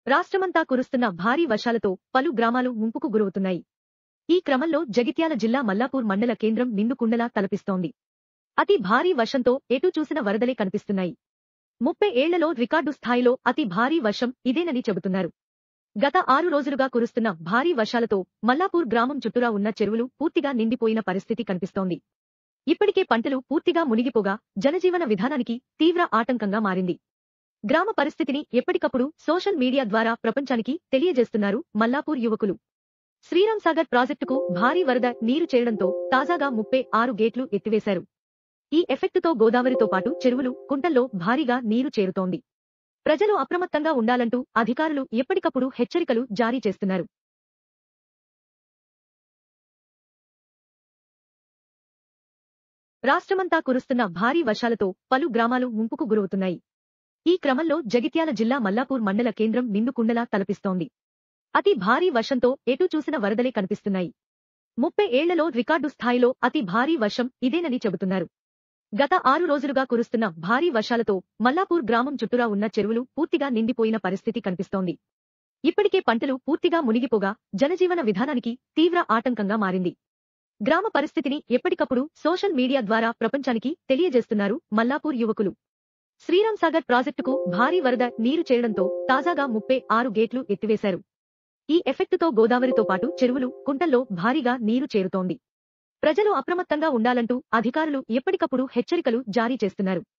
రాష్ట్రమంతా కురుస్తున్న భారీ వర్షాలతో పలు గ్రామాలు ముంపుకు గురవుతున్నాయి ఈ క్రమంలో జగిత్యాల జిల్లా మల్లాపూర్ మండల కేంద్రం నిండుకుండలా తలపిస్తోంది అతి భారీ వర్షంతో ఎటు చూసిన వరదలే కనిపిస్తున్నాయి ముప్పై ఏళ్లలో రికార్డు స్థాయిలో అతి భారీ వర్షం ఇదేనని చెబుతున్నారు గత ఆరు రోజులుగా కురుస్తున్న భారీ వర్షాలతో మల్లాపూర్ గ్రామం చుట్టూరా ఉన్న చెరువులు పూర్తిగా నిండిపోయిన పరిస్థితి కనిపిస్తోంది ఇప్పటికే పంటలు పూర్తిగా మునిగిపోగా జనజీవన విధానానికి తీవ్ర ఆటంకంగా మారింది గ్రామ పరిస్థితిని ఎప్పటికప్పుడు సోషల్ మీడియా ద్వారా ప్రపంచానికి తెలియజేస్తున్నారు మల్లాపూర్ యువకులు శ్రీరామ్ సాగర్ ప్రాజెక్టుకు భారీ వరద నీరు చేరడంతో తాజాగా ముప్పై ఆరు గేట్లు ఎత్తివేశారు ఈ ఎఫెక్టుతో గోదావరితో పాటు చెరువులు కుంటల్లో భారీగా నీరు చేరుతోంది ప్రజలు అప్రమత్తంగా ఉండాలంటూ అధికారులు ఎప్పటికప్పుడు హెచ్చరికలు జారీ చేస్తున్నారు రాష్ట్రమంతా కురుస్తున్న భారీ వర్షాలతో పలు గ్రామాలు ముంపుకు గురవుతున్నాయి ఈ క్రమంలో జగిత్యాల జిల్లా మల్లాపూర్ మండల కేంద్రం నిండుకుండలా తలపిస్తోంది అతి భారీ వర్షంతో ఎటు చూసిన వరదలే కనిపిస్తున్నాయి ముప్పై ఏళ్లలో రికార్డు స్థాయిలో అతి భారీ వర్షం ఇదేనని చెబుతున్నారు గత ఆరు రోజులుగా కురుస్తున్న భారీ వర్షాలతో మల్లాపూర్ గ్రామం చుట్టూరా ఉన్న చెరువులు పూర్తిగా నిండిపోయిన పరిస్థితి కనిపిస్తోంది ఇప్పటికే పంటలు పూర్తిగా మునిగిపోగా జనజీవన విధానానికి తీవ్ర ఆటంకంగా మారింది గ్రామ పరిస్థితిని ఎప్పటికప్పుడు సోషల్ మీడియా ద్వారా ప్రపంచానికి తెలియజేస్తున్నారు మల్లాపూర్ యువకులు శ్రీరామ్ సాగర్ ప్రాజెక్టుకు భారీ వరద నీరు చేరడంతో తాజాగా ముప్పై ఆరు గేట్లు ఎత్తివేశారు ఈ ఎఫెక్టుతో గోదావరితో పాటు చెరువులు కుంటల్లో భారీగా నీరు చేరుతోంది ప్రజలు అప్రమత్తంగా ఉండాలంటూ అధికారులు ఎప్పటికప్పుడు హెచ్చరికలు జారీ చేస్తున్నారు